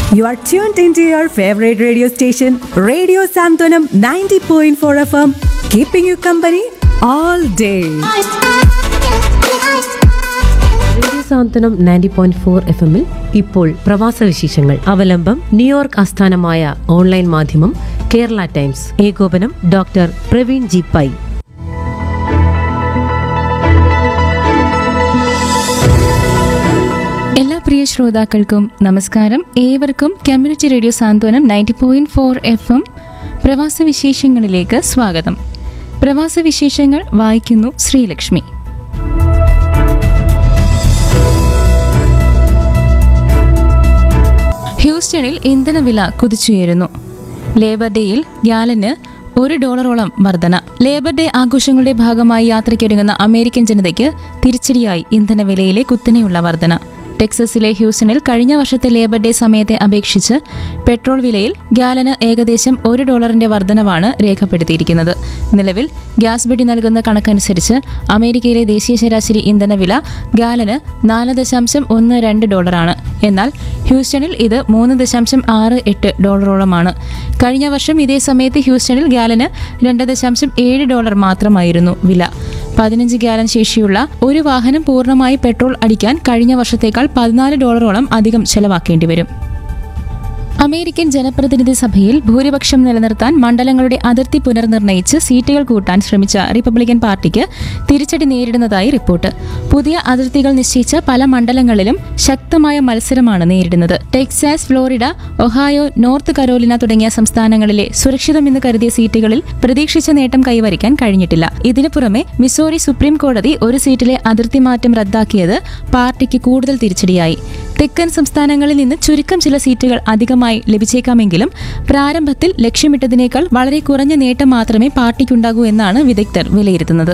You are tuned into your favorite radio station, Radio Santonam 90.4 FM, keeping you company all day. Radio Santhwanam ninety point four F എമ്മിൽ ഇപ്പോൾ പ്രവാസ വിശേഷങ്ങൾ അവലംബം New York ആസ്ഥാനമായ online മാധ്യമം Kerala Times ഏകോപനം ഡോക്ടർ പ്രവീൺ ജി പൈ എല്ലാ പ്രിയ ശ്രോതാക്കൾക്കും നമസ്കാരം ഏവർക്കും community radio Santhwanam ninety point four F M പ്രവാസ വിശേഷങ്ങളിലേക്ക് സ്വാഗതം പ്രവാസ വിശേഷങ്ങൾ വായിക്കുന്നു ശ്രീലക്ഷ്മി ഹ്യൂസ്റ്റണിൽ ഇന്ധനവില കുതിച്ചുയരുന്നു ലേബർ ഡേയിൽ ഗ്യാലന് ഒരു ഡോളറോളം വർധന ലേബർ ഡേ ആഘോഷങ്ങളുടെ ഭാഗമായി യാത്രയ്ക്കൊരുങ്ങുന്ന അമേരിക്കൻ ജനതയ്ക്ക് തിരിച്ചടിയായി ഇന്ധനവിലയിലെ കുത്തനെയുള്ള വർധന ടെക്സസിലെ ഹ്യൂസ്റ്റണിൽ കഴിഞ്ഞ വർഷത്തെ ലേബർ ഡേ സമയത്തെ അപേക്ഷിച്ച് പെട്രോൾ വിലയിൽ ഗ്യാലന് ഏകദേശം ഒരു ഡോളറിന്റെ വർധനവാണ് രേഖപ്പെടുത്തിയിരിക്കുന്നത് നിലവിൽ ഗ്യാസ് ബെഡി നൽകുന്ന കണക്കനുസരിച്ച് അമേരിക്കയിലെ ദേശീയ ശരാശരി ഇന്ധനവില ഗാലന് നാല് ദശാംശം ഒന്ന് രണ്ട് ഡോളറാണ് എന്നാൽ ഹ്യൂസ്റ്റണിൽ ഇത് മൂന്ന് ദശാംശം ആറ് എട്ട് ഡോളറോളമാണ് കഴിഞ്ഞ വർഷം ഇതേ സമയത്ത് ഹ്യൂസ്റ്റണിൽ ഗാലന് രണ്ട് ദശാംശം ഏഴ് ഡോളർ മാത്രമായിരുന്നു വില പതിനഞ്ച് ഗാലൻ ശേഷിയുള്ള ഒരു വാഹനം പൂർണ്ണമായി പെട്രോൾ അടിക്കാൻ കഴിഞ്ഞ വർഷത്തേക്കാൾ പതിനാല് ഡോളറോളം അധികം ചെലവാക്കേണ്ടി വരും അമേരിക്കൻ ജനപ്രതിനിധി സഭയിൽ ഭൂരിപക്ഷം നിലനിർത്താൻ മണ്ഡലങ്ങളുടെ അതിർത്തി പുനർനിർണയിച്ച് സീറ്റുകൾ കൂട്ടാൻ ശ്രമിച്ച റിപ്പബ്ലിക്കൻ പാർട്ടിക്ക് തിരിച്ചടി നേരിടുന്നതായി റിപ്പോർട്ട് പുതിയ അതിർത്തികൾ നിശ്ചയിച്ച പല മണ്ഡലങ്ങളിലും ശക്തമായ മത്സരമാണ് നേരിടുന്നത് Texas Florida Ohio North Carolina തുടങ്ങിയ സംസ്ഥാനങ്ങളിലെ സുരക്ഷിതമെന്ന് കരുതിയ സീറ്റുകളിൽ പ്രതീക്ഷിച്ച നേട്ടം കൈവരിക്കാൻ കഴിഞ്ഞിട്ടില്ല ഇതിനു പുറമെ മിസോറി സുപ്രീം കോടതി ഒരു സീറ്റിലെ അതിർത്തി മാറ്റം റദ്ദാക്കിയത് പാർട്ടിക്ക് കൂടുതൽ തിരിച്ചടിയായി തെക്കൻ സംസ്ഥാനങ്ങളിൽ നിന്ന് ചുരുക്കം ചില സീറ്റുകൾ അധികമായി ലഭിച്ചേക്കാമെങ്കിലും പ്രാരംഭത്തിൽ ലക്ഷ്യമിട്ടതിനേക്കാൾ വളരെ കുറഞ്ഞ നേട്ടം മാത്രമേ പാർട്ടിക്കുണ്ടാകൂ എന്നാണ് വിദഗ്ധർ വിലയിരുത്തുന്നത്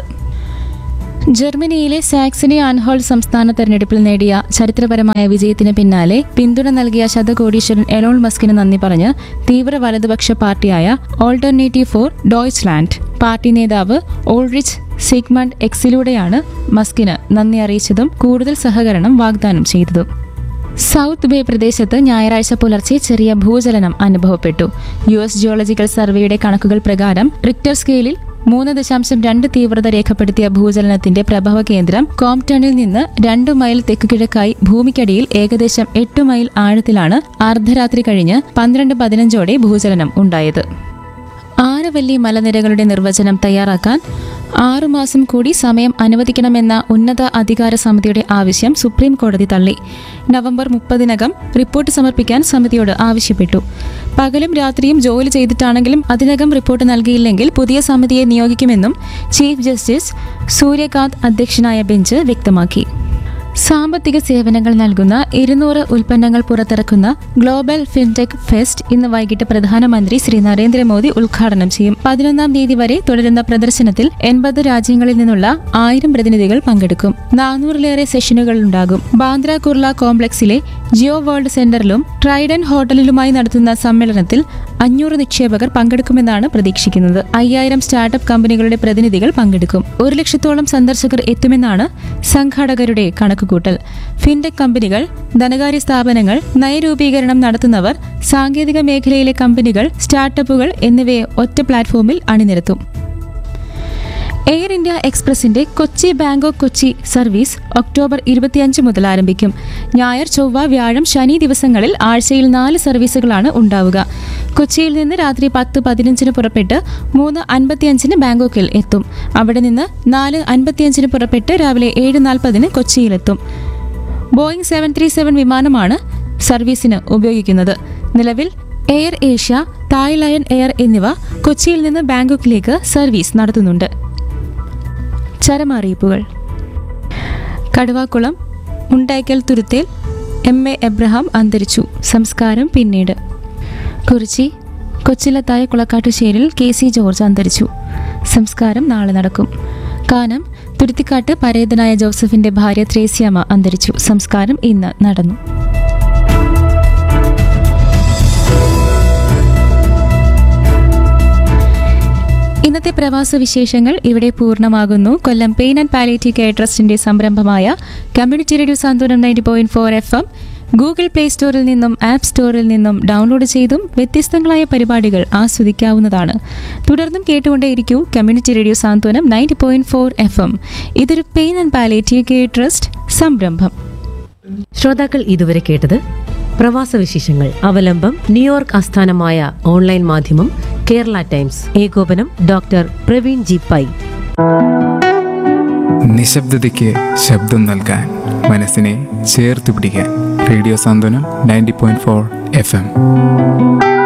ജർമ്മനിയിലെ സാക്സണി ആൻഹോൾ സംസ്ഥാന തെരഞ്ഞെടുപ്പിൽ നേടിയ ചരിത്രപരമായ വിജയത്തിന് പിന്നാലെ പിന്തുണ നൽകിയ ശതകോടീശ്വരൻ എലോൺ മസ്കിന് നന്ദി പറഞ്ഞ് തീവ്ര വലതുപക്ഷ പാർട്ടിയായ ഓൾട്ടർനേറ്റീവ് ഫോർ ഡോയ്ച്ച്ലാൻഡ് പാർട്ടി നേതാവ് ഓൾറിച്ച് സിഗ്മണ്ട് എക്സിലൂടെയാണ് മസ്കിന് നന്ദി അറിയിച്ചതും കൂടുതൽ സഹകരണം വാഗ്ദാനം ചെയ്തതും സൗത്ത് ബേ പ്രദേശത്ത് ഞായറാഴ്ച പുലർച്ചെ ചെറിയ ഭൂചലനം അനുഭവപ്പെട്ടു യു എസ് ജിയോളജിക്കൽ സർവേയുടെ കണക്കുകൾ പ്രകാരം റിക്ടർ സ്കെയിലിൽ മൂന്ന് ദശാംശം രണ്ട് തീവ്രത രേഖപ്പെടുത്തിയ ഭൂചലനത്തിന്റെ പ്രഭവ കേന്ദ്രം കോംപ്ടണിൽ നിന്ന് രണ്ട് മൈൽ തെക്കുകിഴക്കായി ഭൂമിക്കടിയിൽ ഏകദേശം എട്ട് മൈൽ ആഴത്തിലാണ് അർദ്ധരാത്രി കഴിഞ്ഞ് പന്ത്രണ്ട് പതിനഞ്ചോടെ ഭൂചലനം ഉണ്ടായത് ആരവല്ലി മലനിരകളുടെ നിർവചനം തയ്യാറാക്കാൻ ആറുമാസം കൂടി സമയം അനുവദിക്കണമെന്ന ഉന്നത അധികാര സമിതിയുടെ ആവശ്യം സുപ്രീം കോടതി തള്ളി നവംബർ മുപ്പതിനകം റിപ്പോർട്ട് സമർപ്പിക്കാൻ സമിതിയോട് ആവശ്യപ്പെട്ടു പകലും രാത്രിയും ജോലി ചെയ്തിട്ടാണെങ്കിലും അതിനകം റിപ്പോർട്ട് നൽകിയില്ലെങ്കിൽ പുതിയ സമിതിയെ നിയോഗിക്കുമെന്നും ചീഫ് ജസ്റ്റിസ് സൂര്യകാന്ത് അധ്യക്ഷനായ ബെഞ്ച് വ്യക്തമാക്കി സാമ്പത്തിക സേവനങ്ങൾ നൽകുന്ന ഇരുന്നൂറ് ഉൽപ്പന്നങ്ങൾ പുറത്തിറക്കുന്ന ഗ്ലോബൽ ഫിൻടെക് ഫെസ്റ്റ് ഇന്ന് വൈകിട്ട് പ്രധാനമന്ത്രി ശ്രീ നരേന്ദ്രമോദി ഉദ്ഘാടനം ചെയ്യും പതിനൊന്നാം തീയതി വരെ തുടരുന്ന പ്രദർശനത്തിൽ എൺപത് രാജ്യങ്ങളിൽ നിന്നുള്ള ആയിരം പ്രതിനിധികൾ പങ്കെടുക്കും നാനൂറിലേറെ സെഷനുകൾ ഉണ്ടാകും ബാന്ദ്ര കുർള കോംപ്ലക്സിലെ ജിയോ വേൾഡ് സെന്ററിലും ട്രൈഡൻ ഹോട്ടലിലുമായി നടത്തുന്ന സമ്മേളനത്തിൽ അഞ്ഞൂറ് നിക്ഷേപകർ പങ്കെടുക്കുമെന്നാണ് പ്രതീക്ഷിക്കുന്നത് അയ്യായിരം സ്റ്റാർട്ടപ്പ് കമ്പനികളുടെ പ്രതിനിധികൾ പങ്കെടുക്കും ഒരു ലക്ഷത്തോളം സന്ദർശകർ എത്തുമെന്നാണ് സംഘാടകരുടെ കണക്കുകൂട്ടൽ ഫിൻടെക് കമ്പനികൾ ധനകാര്യ സ്ഥാപനങ്ങൾ നയരൂപീകരണം നടത്തുന്നവർ സാങ്കേതിക മേഖലയിലെ കമ്പനികൾ സ്റ്റാർട്ടപ്പുകൾ എന്നിവയെ ഒറ്റ പ്ലാറ്റ്ഫോമിൽ അണിനിരത്തും എയർ ഇന്ത്യ എക്സ്പ്രസിന്റെ Kochi Bangkok Kochi service October ഇരുപത്തിയഞ്ച് മുതൽ ആരംഭിക്കും ഞായർ ചൊവ്വ വ്യാഴം ശനി ദിവസങ്ങളിൽ ആഴ്ചയിൽ നാല് സർവീസുകളാണ് ഉണ്ടാവുക കൊച്ചിയിൽ നിന്ന് രാത്രി പത്ത് പതിനഞ്ചിന് പുറപ്പെട്ട് മൂന്ന് അൻപത്തിയഞ്ചിന് ബാങ്കോക്കിൽ എത്തും അവിടെ നിന്ന് നാല് അൻപത്തിയഞ്ചിന് പുറപ്പെട്ട് രാവിലെ ഏഴ് നാൽപ്പതിന് കൊച്ചിയിലെത്തും ബോയിങ് സെവൻ ത്രീ സെവൻ വിമാനമാണ് സർവീസിന് ഉപയോഗിക്കുന്നത് നിലവിൽ air Asia Thai Lion air എന്നിവ കൊച്ചിയിൽ നിന്ന് ബാങ്കോക്കിലേക്ക് സർവീസ് നടത്തുന്നുണ്ട് ചരമറിയിപ്പുകൾ കടുവാക്കുളം മുണ്ടൈക്കൽ തുരുത്തേൽ എം എ എബ്രഹാം അന്തരിച്ചു സംസ്കാരം പിന്നീട് കുറിച്ചി കൊച്ചിലത്തായ കുളക്കാട്ടുശ്ശേരിൽ കെ സി ജോർജ് അന്തരിച്ചു സംസ്കാരം നാളെ നടക്കും കാനം തുരുത്തിക്കാട്ട് പരേതനായ ജോസഫിന്റെ ഭാര്യ ത്രേസ്യാമ്മ അന്തരിച്ചു സംസ്കാരം ഇന്ന് നടന്നു ഇന്നത്തെ പ്രവാസ വിശേഷങ്ങൾ ഇവിടെ പൂർണ്ണമാകുന്നു Kollam pain and palliative care ട്രസ്റ്റിന്റെ സംരംഭമായ community radio Santhwanam ninety point four F M Google play സ്റ്റോറിൽ നിന്നും ആപ്പ് സ്റ്റോറിൽ നിന്നും ഡൗൺലോഡ് ചെയ്തും വ്യത്യസ്തങ്ങളായ പരിപാടികൾ ആസ്വദിക്കാവുന്നതാണ് തുടർന്നും കേട്ടുകൊണ്ടേയിരിക്കൂ community radio Santhwanam ninety point four F M ഇതൊരു pain and palliative care trust സംരംഭം ശ്രോതാക്കൾ ഇതുവരെ കേട്ടത് പ്രവാസ വിശേഷങ്ങൾ അവലംബം ന്യൂയോർക്ക് ആസ്ഥാനമായ ഓൺലൈൻ മാധ്യമം കേരള ടൈംസ് ഏകോപനം ഡോക്ടർ പ്രവീൺ ജി പൈ നിശബ്ദതയ്ക്ക് ശബ്ദം നൽകാൻ മനസ്സിനെ ചേർത്ത് പിടിക്കാൻ radio Santhwanam ninety point four F M